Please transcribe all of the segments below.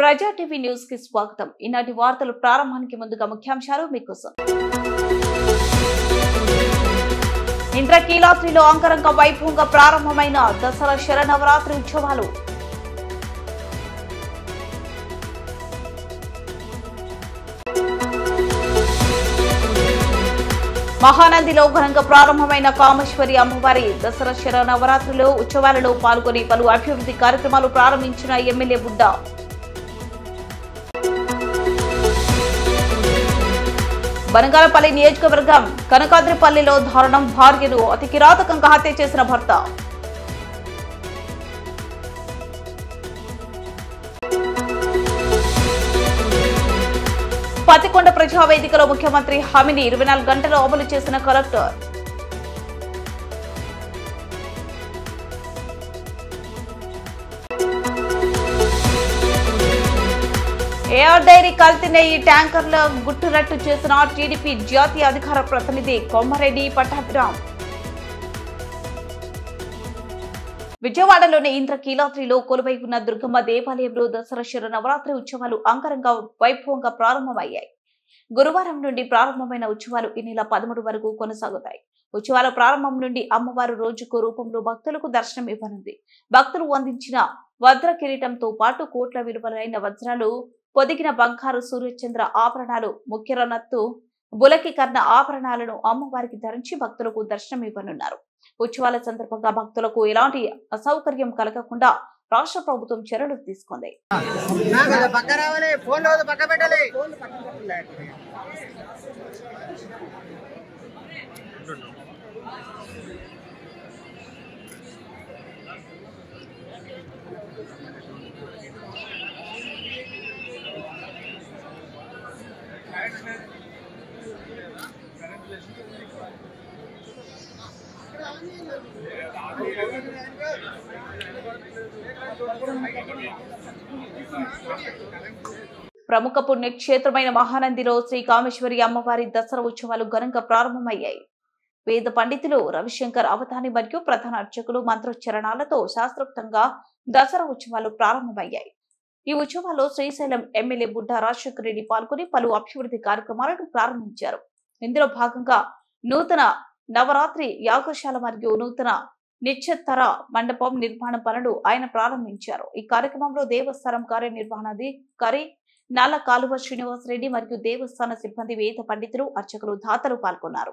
ప్రజా TV news కి స్వాగతం ఈనాటి వార్తలు ప్రారంభానికి ముందుగా ముఖ్యాంశాలు మీకోసం ఇంద్రకీలాద్రిలో అంగరంగ వైభవంగా ప్రారంభమైన దసరా శరనవరాత్రి ఉత్సవాలు మహానందిలో ఘనంగా ప్రారంభమైన కామేశ్వరి అమ్మవారి దసరా శర నవరాత్రులు ఉత్సవాలలో పాల్గొని పలు అభివృద్ధి కార్యక్రమాలు ప్రారంభించిన ఎమ్మెల్యే బుడ్డ బనగాలపల్లి నియోజకవర్గం కనకాద్రిపల్లిలో దారుణం భార్యను అతి కిరాతకంగా హత్య చేసిన భర్త పతికొండ ప్రజావేదికలో ముఖ్యమంత్రి హామీని ఇరవై నాలుగు గంటలు అమలు చేసిన కలెక్టర్ ఏఆర్ డైరీ కల్తీ నెయ్యి ట్యాంకర్ల గుట్టురట్టు చేసిన టీడీపీ జాతీయ అధికార ప్రతినిధి కొమ్మరెడ్డి పట్టాభిరామ్ విజయవాడలోని ఇంద్రకీలాద్రిలో కొలువై ఉన్న దుర్గమ్మ దేవాలయంలో దసరా శర నవరాత్రి ఉత్సవాలు అంగరంగ వైభవంగా ప్రారంభమయ్యాయి గురువారం నుండి ప్రారంభమైన ఉత్సవాలు ఈ నెల పదమూడు వరకు కొనసాగుతాయి ఉత్సవాల ప్రారంభం నుండి అమ్మవారు రోజుకు రూపంలో భక్తులకు దర్శనం ఇవ్వనుంది భక్తులు అందించిన వజ్ర కిరీటంతో పాటు కోట్ల విలువలైన వజ్రాలు పొదిగిన బంగారు సూర్యచంద్ర ఆభరణాలు ముఖ్యరనత్తు బులకి కర్ణ ఆభరణాలను అమ్మవారికి ధరించి భక్తులకు దర్శనం ఇవ్వనున్నారు ఉత్సవాల సందర్భంగా భక్తులకు ఎలాంటి అసౌకర్యం కలగకుండా రాష్ట్ర ప్రభుత్వం చర్యలు తీసుకుంది నాకు అది పక్క రావాలి ఫోన్ లో పక్క పెట్టాలి ప్రముఖ పుణ్యక్షేత్రమైన మహానందిలో శ్రీ కామేశ్వరి అమ్మవారి దసరా ఉత్సవాలు ఘనంగా ప్రారంభమయ్యాయి వేద పండితులు రవిశంకర్ అవధాని మరియు ప్రధాన అర్చకులు మంత్రోచ్చరణాలతో శాస్త్రోక్తంగా దసరా ఉత్సవాలు ప్రారంభమయ్యాయి ఈ ఉత్సవాల్లో శ్రీశైలం ఎమ్మెల్యే బుడ్డ రాజశేఖర రెడ్డి పాల్గొని పలు అభివృద్ధి కార్యక్రమాలను ప్రారంభించారు ఇందులో భాగంగా నూతన నవరాత్రి యాగశాల మరియు నూతన నిశ్చిత్తర మండపం నిర్మాణ పనులు ఆయన ప్రారంభించారు ఈ కార్యక్రమంలో దేవస్థానం కార్యనిర్వహణాధికారి నల్ల కాలువ శ్రీనివాస్ రెడ్డి మరియు దేవస్థాన సిబ్బంది వేద పండితులు అర్చకులు దాతలు పాల్గొన్నారు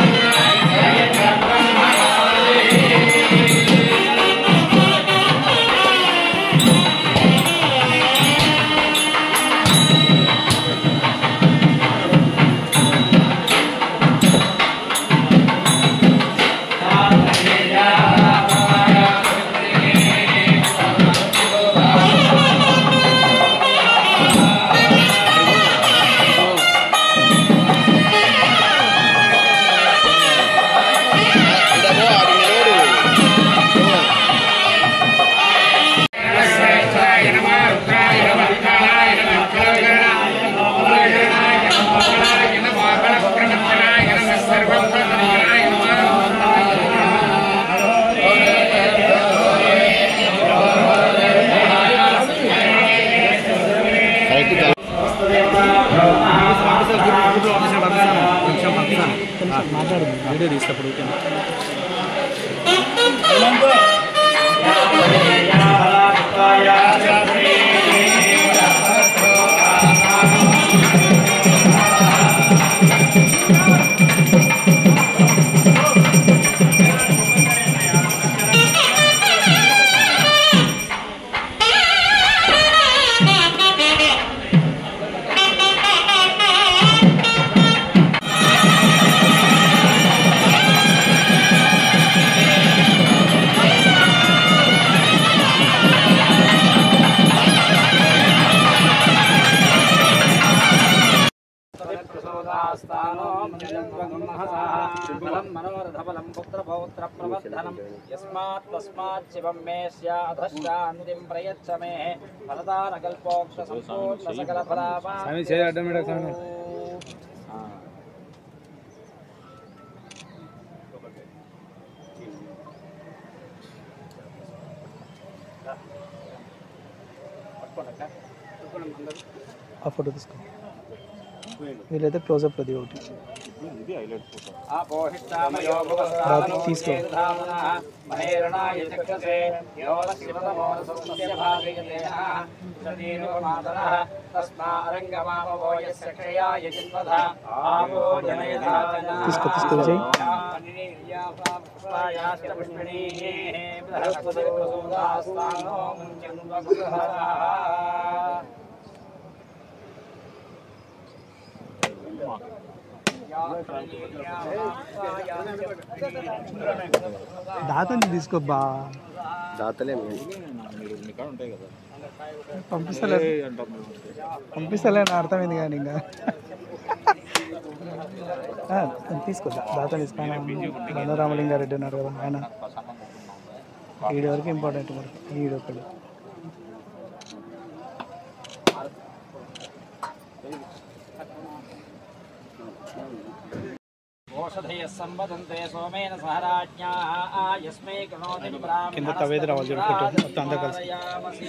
వీడియో తీసేటప్పుడు బలం మనోరథబలం పుత్రపౌత్ర ప్రవర్ధనం యస్మాత్ తస్మాత్ శివం మే స్యాధశ్చాంతిం ప్రయచ్చ మే ఫలదానకల్పోక్ష సంపూర్ణ సకల ఫలామా స్వామి చేయి అడ్డం పెట్టకు స్వామి. పట్టుకోండి ఆ ఫోటో తీసుకో వీలైతే క్లోజప్ అది ఒకటి ఆపోహిష్టామయో రాత్రి తీసుకో. మహేరణాయ చక్షసే యోలశివతమోరసస్య భాగయతేన సతీనో మాతరః తస్మారంగమామవో యస్య క్షయాయ జిన్వధ ఆమో జనయథా తీసుకో, తీసుకో, విజయ్. దాతని తీసుకో బా పంపిస్తలే పంపిస్తలే అని అర్థమైంది కానీ ఇంకా ఆ, తీసుకో దా- దాతని తీసుకో ఆయన బంధరామలింగారెడ్డి ఉన్నారు కదా ఆయన ఈడి వరకు ఇంపార్టెంట్ మరి ఈడు ఒకడు ఓషధయ సంవదంతే సోమేన సహరాజ్ఞాః యస్మై కృణోతి బ్రాహ్మణः కింద తవేది రావాలి చూడు ఫోటో మొత్తం అంతా కలిసి ధారయామసి.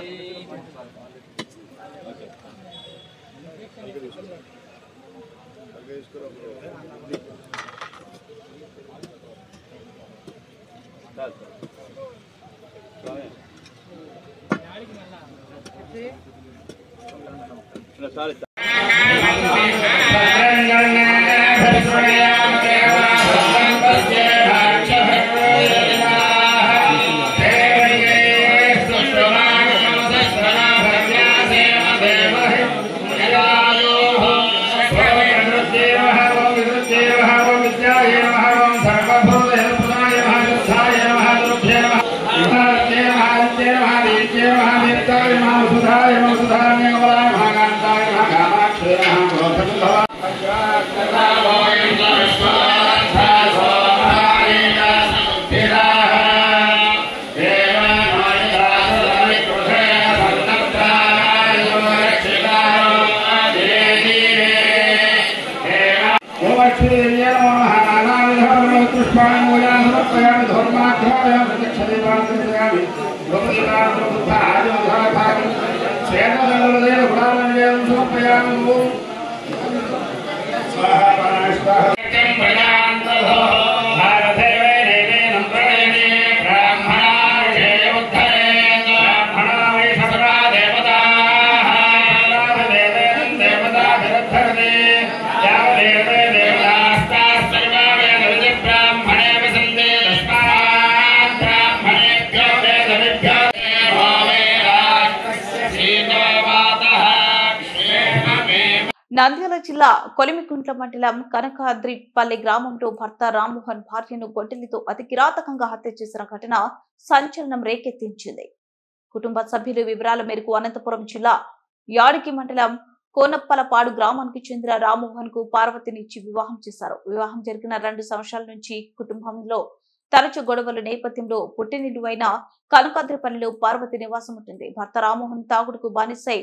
నంద్యాల జిల్లా కొలిమికుంట్ల మండలం కనకాద్రిపల్లి గ్రామంలో భర్త రామ్మోహన్ భార్యను గొడ్డలితో అతి కిరాతకంగా హత్య చేసిన ఘటన సంచలనం రేకెత్తించింది కుటుంబ సభ్యుల వివరాల మేరకు అనంతపురం జిల్లా యాడికి మండలం కోనప్పలపాడు గ్రామానికి చెందిన రామ్మోహన్ కు పార్వతినిచ్చి వివాహం చేశారు వివాహం జరిగిన రెండు సంవత్సరాల నుంచి కుటుంబంలో తరచు గొడవల నేపథ్యంలో పుట్టినిల్లు అయిన కనకాద్రిపల్లిలో పార్వతి నివాసం ఉంటుంది భర్త రామ్మోహన్ తాగుడుకు బానిసై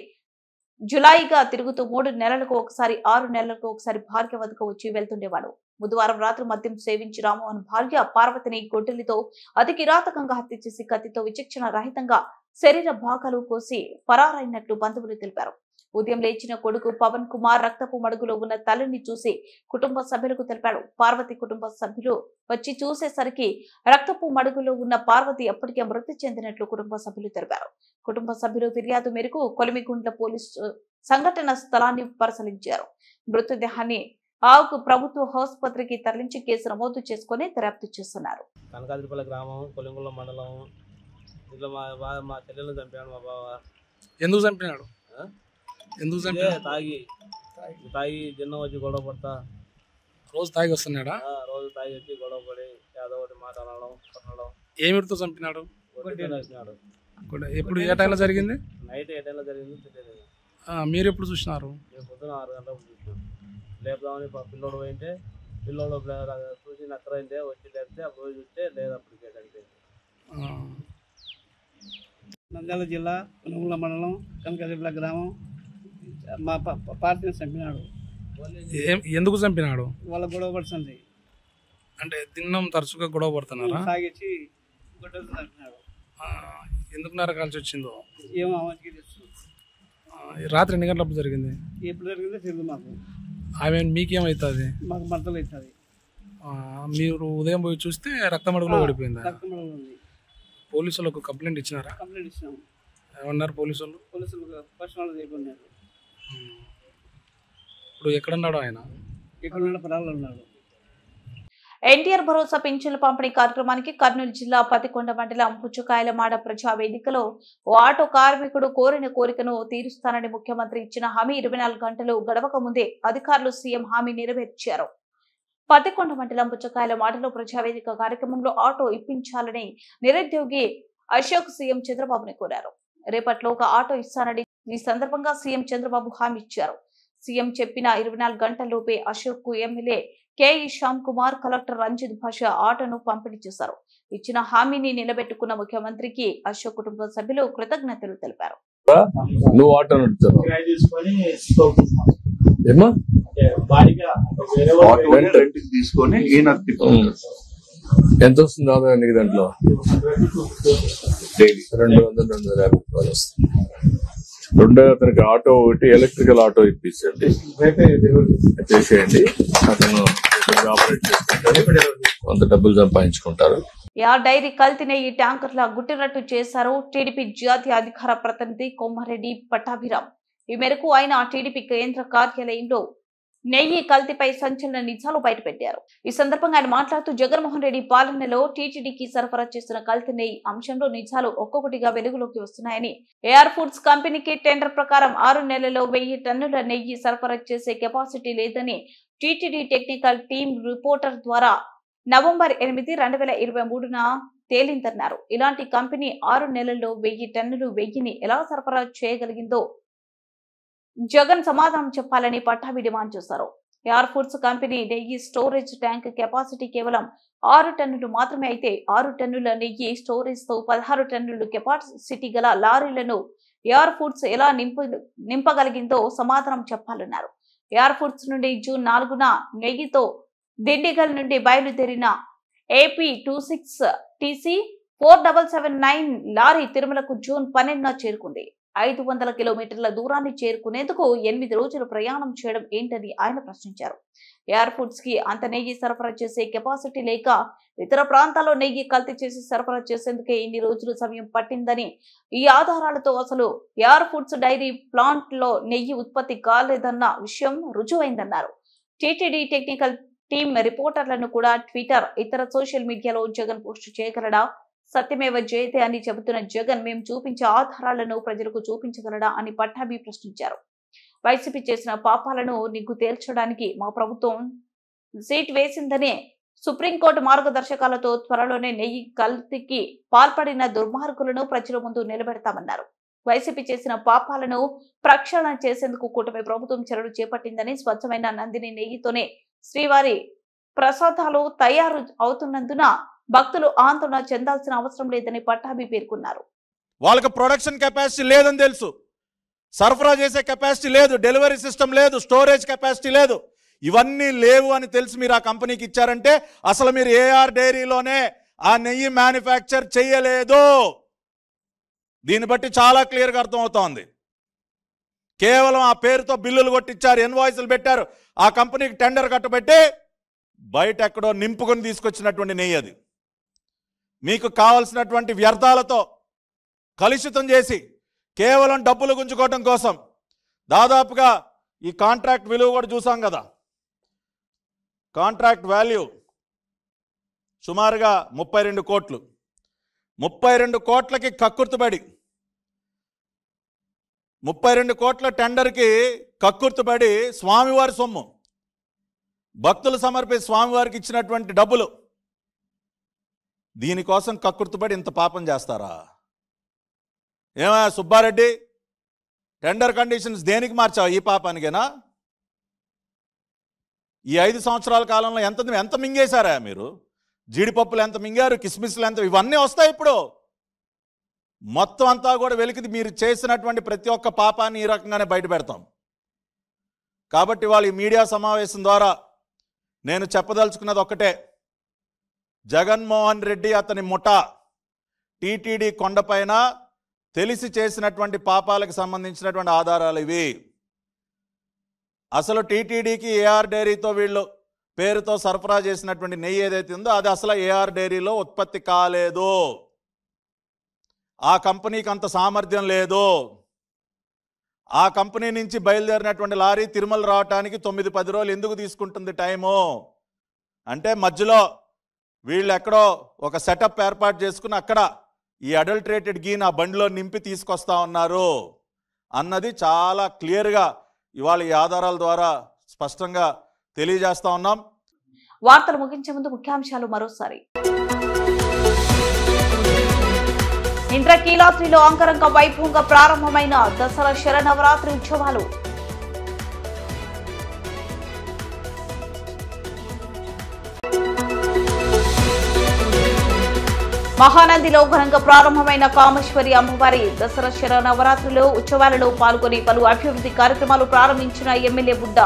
జులాయిగా తిరుగుతూ మూడు నెలలకు ఒకసారి ఆరు నెలలకు ఒకసారి భార్య వద్దకు వచ్చి వెళ్తుండేవాడు బుధవారం రాత్రి మద్యం సేవించి రామ్మోహన్ భార్య పార్వతిని గొడ్డలితో అతి కిరాతకంగా హత్య చేసి కత్తితో విచక్షణ రహితంగా శరీర భాగాలు కోసి పరారైనట్లు బంధువులు తెలిపారు ఉదయం లేచిన కొడుకు పవన్ కుమార్ రక్తపు మడుగులో ఉన్న తల్లిని చూసి కుటుంబ సభ్యులకు తెలిపాడు పార్వతి కుటుంబ సభ్యులు వచ్చి చూసేసరికి రక్తపు మడుగులో ఉన్న పార్వతి అప్పటికే మృతి చెందినట్లు కుటుంబ సభ్యులు తెలిపారు కుటుంబ సభ్యులు ఫిర్యాదు మేరకు కొలిమిగుండ్ల పోలీసు సంఘటన స్థలాన్ని పరిశీలించారు మృతదేహాన్ని ఆవుకు ప్రభుత్వ ఆసుపత్రికి తరలించి కేసు నమోదు చేసుకుని దర్యాప్తు చేస్తున్నారు కనకాద్రిపల్లి గ్రామం కొలింగుల మండలం ఇట్లా మా బా- మా చెల్లెలను చంపాడు మా బావ ఎందుకు చంపినాడు ఆ? ఎందుకు ఇదే చంపినాడు తాగి తాగి దిన్నం వచ్చి గొడవ పడతా రోజు తాగి వస్తున్నాడా ఆ, రోజు తాగి వచ్చి గొడవ పడి ఏదో ఒకటి మాట్లాడడం కొట్టడం ఏమిటితో చంపినాడు కొట్టి వేసినాడు కూడా ఎప్పుడు ఏ టైంలో జరిగింది నైట్ ఏ టైంలో జరిగింది తెలియదు ఆ, మీరు ఎప్పుడు చూసినారు మేము పొద్దున ఆరు గంటలకు చూసినాం లేపుదామని పా- పిల్లోడు పోయింటే పిల్లోడు ప్లే- చూసి నక్కరైంటే వచ్చి లేపితే అప్పుడు పోయి చూస్తే లేదు అప్పటికే చనిపోయింది ఆ, నంద్యాల జిల్లా పునుగుల మండలం కనకదిబ్బల గ్రామం మా ప- ప- పార్టీని చంపినాడు ఏం ఎందుకు చంపినాడు వాళ్ళ గొడవ పడుతుంది అంటే దిన్నం తరచుగా గొడవ పడుతున్నారా సాగించి గొడ్డలతో చంపినాడు ఆ, ఎందుకు నరకాల్సి వచ్చిందో ఏమో అవన్నీ తెలుసు ఆ, రాత్రి ఎన్ని గంటలప్పుడు జరిగింది ఎప్పుడు జరిగిందో తెలియదు మాకు ఆమె మీకేమవుతుంది మాకు మంటలు అవుతుంది మీరు ఉదయం పోయి చూస్తే రక్తం అడుగులో పడిపోయిందా రక్తం ఉంది పోలీసులకు కంప్లైంట్ ఇచ్చినారా కంప్లైంట్ ఇచ్చినాం ఏమన్నారు పోలీసు వాళ్ళు పోలీసులు పర్సనల్ చేయకున్నారు ఇప్పుడు ఎక్కడున్నాడు ఆయన ఇక్కడ ఉన్న పరాలు ఉన్నాడు ఎన్టీఆర్ భరోసా పింఛన్ల పంపిణీ కార్యక్రమానికి కర్నూలు జిల్లా పతికొండ మండలం పుచ్చుకాయలమాడ ప్రజా వేదికలో ఓ ఆటో కార్మికుడు కోరిన కోరికను తీరుస్తానని ముఖ్యమంత్రి ఇచ్చిన హామీ ఇరవై నాలుగు గంటలు గడవక ముందే అధికారులు సీఎం హామీ నెరవేర్చారు పతికొండ మండలం పుచ్చకాయల మాటలో ప్రజావేదిక కార్యక్రమంలో ఆటో ఇప్పించాలని నిరుద్యోగి అశోక్ సీఎం చంద్రబాబుని కోరారు రేపట్లో ఒక ఆటో ఇస్తానని ఈ సందర్భంగా సీఎం చంద్రబాబు హామీ ఇచ్చారు సీఎం చెప్పిన ఇరవై నాలుగు గంటల్లోపే అశోక్ కు MLA KE Shyam Kumar collector Ranjith Basha ఆటోను పంపిణీ చేశారు ఇచ్చిన హామీని నిలబెట్టుకున్న ముఖ్యమంత్రికి అశోక్ కుటుంబ సభ్యులు కృతజ్ఞతలు తెలిపారు నువ్వు ఆటో నడుపుతున్నావు ఏమా ఆటోని రెంట్కి తీసుకొని ఈయన తిప్పుకుంటాడు ఎంత వస్తుంది ఆదాయం నీకు దాంట్లో డైలీ రెండు వందల రెండు వందల యాభై రూపాయలు వస్తుంది రెండో అతనికి ఆటో ఒకటి ఎలక్ట్రికల్ ఆటో ఇప్పించండి చేసేయండి అతను ఆపరేట్ చేసుకుంటారు కొంత డబ్బులు సంపాదించుకుంటారు యా డైరీ కల్తీనే ఈ ట్యాంకర్ల గుట్టినట్టు చేశారు టీడీపీ జాతీయ అధికార ప్రతినిధి కొమ్మారెడ్డి పట్టాభిరామ్ ఈ మేరకు ఆయన టీడీపీ కేంద్ర కార్యాలయంలో నెయ్యి కల్తీపై సంచలన నిజాలు బయటపెట్టారు ఈ సందర్భంగా ఆయన మాట్లాడుతూ జగన్మోహన్ రెడ్డి పాలనలో టీటీడీకి సరఫరా చేస్తున్న కల్తీ నెయ్యి అంశంలో నిజాలు ఒక్కొక్కటిగా వెలుగులోకి వస్తున్నాయని ఏఆర్ ఫుడ్స్ కంపెనీకి టెండర్ ప్రకారం ఆరు నెలల్లో వెయ్యి టన్నుల నెయ్యి సరఫరా చేసే కెపాసిటీ లేదని టీటీడీ టెక్నికల్ టీం రిపోర్టర్ ద్వారా నవంబర్ ఎనిమిది రెండు వేల ఇరవై మూడున తేలిందన్నారు ఇలాంటి కంపెనీ ఆరు నెలల్లో వెయ్యి టన్నులు వెయ్యిని ఎలా సరఫరా చేయగలిగిందో జగన్ సమాధానం చెప్పాలని పట్టాభి డిమాండ్ చేశారు ఎయిర్ ఫుడ్స్ కంపెనీ నెయ్యి స్టోరేజ్ ట్యాంక్ కెపాసిటీ కేవలం ఆరు టన్నులు మాత్రమే అయితే ఆరు టన్నుల నెయ్యి స్టోరేజ్ తో పదహారు టన్నులు కెపాసిటీ గల లారీలను ఎయిర్ ఫుడ్స్ ఎలా నింపు నింపగలిగిందో సమాధానం చెప్పాలన్నారు ఎయిర్ ఫుడ్స్ నుండి జూన్ నాలుగున నెయ్యితో దిండిగల్ నుండి బయలుదేరిన AP two six TC four double seven nine lorry తిరుమలకు జూన్ పన్నెండున చేరుకుంది ఐదు వందల కిలోమీటర్ల దూరాన్ని చేరుకునేందుకు ఎనిమిది రోజులు ప్రయాణం చేయడం ఏంటని ఆయన ప్రశ్నించారు ఎయిర్ ఫుడ్స్ కి అంత నెయ్యి సరఫరా చేసే కెపాసిటీ లేక ఇతర ప్రాంతాల్లో నెయ్యి కల్తీ చేసి సరఫరా చేసేందుకే ఇన్ని రోజులు సమయం పట్టిందని ఈ ఆధారాలతో అసలు ఎయిర్ ఫుడ్స్ డైరీ ప్లాంట్ లో నెయ్యి ఉత్పత్తి కాలేదన్న విషయం రుజువైందన్నారు టీటీడీ టెక్నికల్ టీం రిపోర్టర్లను కూడా ట్విట్టర్ ఇతర సోషల్ మీడియాలో జగన్ పోస్ట్ చేయగలడా సత్యమేవ జయతే అని చెబుతున్న జగన్ మేము చూపించే ఆధారాలను ప్రజలకు చూపించగలడా అని పట్టాభి ప్రశ్నించారు వైసీపీ చేసిన పాపాలను నిగ్గు తేల్చడానికి మా ప్రభుత్వం సీట్ వేసిందనే సుప్రీంకోర్టు మార్గదర్శకాలతో త్వరలోనే నెయ్యి కల్తీకి పాల్పడిన దుర్మార్గులను ప్రజల ముందు నిలబెడతామన్నారు వైసీపీ చేసిన పాపాలను ప్రక్షాళన చేసేందుకు కూటమి ప్రభుత్వం చర్యలు చేపట్టిందని స్వచ్ఛమైన నందిని నెయ్యితోనే శ్రీవారి ప్రసాదాలు తయారు అవుతున్నందున భక్తులు ఆందోళన చెందాల్సిన అవసరం లేదని పట్టాభి పేర్కొన్నారు వాళ్ళకి ప్రొడక్షన్ కెపాసిటీ లేదని తెలుసు సరఫరా చేసే కెపాసిటీ లేదు డెలివరీ సిస్టమ్ లేదు స్టోరేజ్ కెపాసిటీ లేదు ఇవన్నీ లేవు అని తెలిసి మీరు ఆ కంపెనీకి ఇచ్చారంటే అసలు మీరు ఏఆర్ డైరీలోనే ఆ నెయ్యి మ్యానుఫ్యాక్చర్ చేయలేదు దీన్ని బట్టి చాలా క్లియర్గా అర్థమవుతోంది కేవలం ఆ పేరుతో బిల్లులు కొట్టించారు ఇన్వాయిస్లు పెట్టారు ఆ కంపెనీకి టెండర్ కట్టబెట్టి బయట ఎక్కడో నింపుకొని తీసుకొచ్చినటువంటి నెయ్యి అది మీకు కావలసినటువంటి వ్యర్థాలతో కలుషితం చేసి కేవలం డబ్బులు గుంజుకోవడం కోసం దాదాపుగా ఈ కాంట్రాక్ట్ విలువ కూడా చూసాం కదా కాంట్రాక్ట్ వాల్యూ సుమారుగా ముప్పై రెండు కోట్లు ముప్పై రెండు కోట్లకి కక్కుర్తుబడి ముప్పై రెండు కోట్ల టెండర్కి కక్కుర్తుబడి స్వామివారి సొమ్ము భక్తులు సమర్పించి స్వామివారికి ఇచ్చినటువంటి డబ్బులు దీనికోసం కక్కుర్తుపడి ఇంత పాపం చేస్తారా ఏమా సుబ్బారెడ్డి టెండర్ కండిషన్స్ దేనికి మార్చావు ఈ పాపానికేనా ఈ ఐదు సంవత్సరాల కాలంలో ఎంత ఎంత మింగేశారా మీరు జీడిపప్పులు ఎంత మింగారు కిస్మిస్లు ఎంత ఇవన్నీ వస్తాయి ఇప్పుడు మొత్తం అంతా కూడా వెలికిది మీరు చేసినటువంటి ప్రతి ఒక్క పాపాన్ని ఈ రకంగానే బయట పెడతాం కాబట్టి వాళ్ళు ఈ మీడియా సమావేశం ద్వారా నేను చెప్పదలుచుకున్నది ఒక్కటే జగన్మోహన్ రెడ్డి అతని ముఠ టీటీడీ కొండపైన తెలిసి చేసినటువంటి పాపాలకు సంబంధించినటువంటి ఆధారాలు ఇవి అసలు టీటీడీకి ఏఆర్ డైరీతో వీళ్ళు పేరుతో సరఫరా చేసినటువంటి నెయ్యి ఏదైతే ఉందో అది అసలు ఏఆర్ డైరీలో ఉత్పత్తి కాలేదు ఆ కంపెనీకి అంత సామర్థ్యం లేదు ఆ కంపెనీ నుంచి బయలుదేరినటువంటి లారీ తిరుమల రావటానికి తొమ్మిది పది రోజులు ఎందుకు తీసుకుంటుంది టైము అంటే మధ్యలో వీళ్ళు ఎక్కడో ఒక సెటప్ ఏర్పాటు చేసుకుని అక్కడ ఈ అడల్ట్రేటెడ్ గీ నా బండిలో నింపి తీసుకొస్తా ఉన్నారు అన్నది చాలా క్లియర్గా ఇవాళ ఈ ఆధారాల ద్వారా స్పష్టంగా తెలియజేస్తా ఉన్నాం వార్తలు ముగించే ముందు ముఖ్యాంశాలు మరోసారి ఇంద్రకీలాద్రిలో అంగరంగ వైభవంగా ప్రారంభమైన దసరా శరనవరాత్రి ఉత్సవాలు మహానందిలో ఘనంగా ప్రారంభమైన కామేశ్వరి అమ్మవారి దసరా శరనవరాత్రిలో ఉత్సవాలలో పాల్గొని పలు అభివృద్ధి కార్యక్రమాలు ప్రారంభించిన ఎమ్మెల్యే బుడ్డా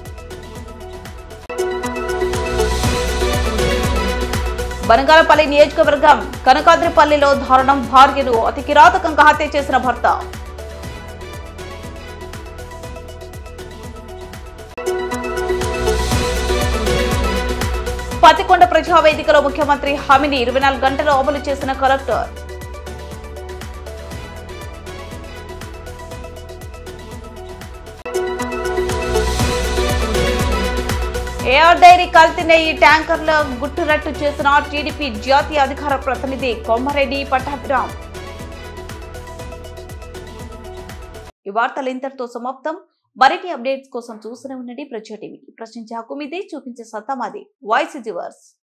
బనగాలపల్లి నియోజకవర్గం కనకాద్రిపల్లిలో దారుణం భార్యను అతి కిరాతకంగా హత్య చేసిన భర్త పతికొండ ప్రజావేదికలో ముఖ్యమంత్రి హామీని ఇరవై నాలుగు గంటలు అమలు చేసిన కలెక్టర్ ఏఆర్ డైరీ కల్తీ నెయ్యి ట్యాంకర్ల గుట్టురట్టు చేసిన టీడీపీ జాతీయ అధికార ప్రతినిధి కొమ్మారెడ్డి పట్టాభిరామ్ ఈ వార్తలు ఇంతటితో సమాప్తం మరిన్ని అప్డేట్స్ కోసం చూస్తూనే ఉండండి ప్రజా టీవీ ప్రశ్నించే హక్కు మీదే చూపించే సత్తా మాది వాయిస్ ఇస్ యువర్స్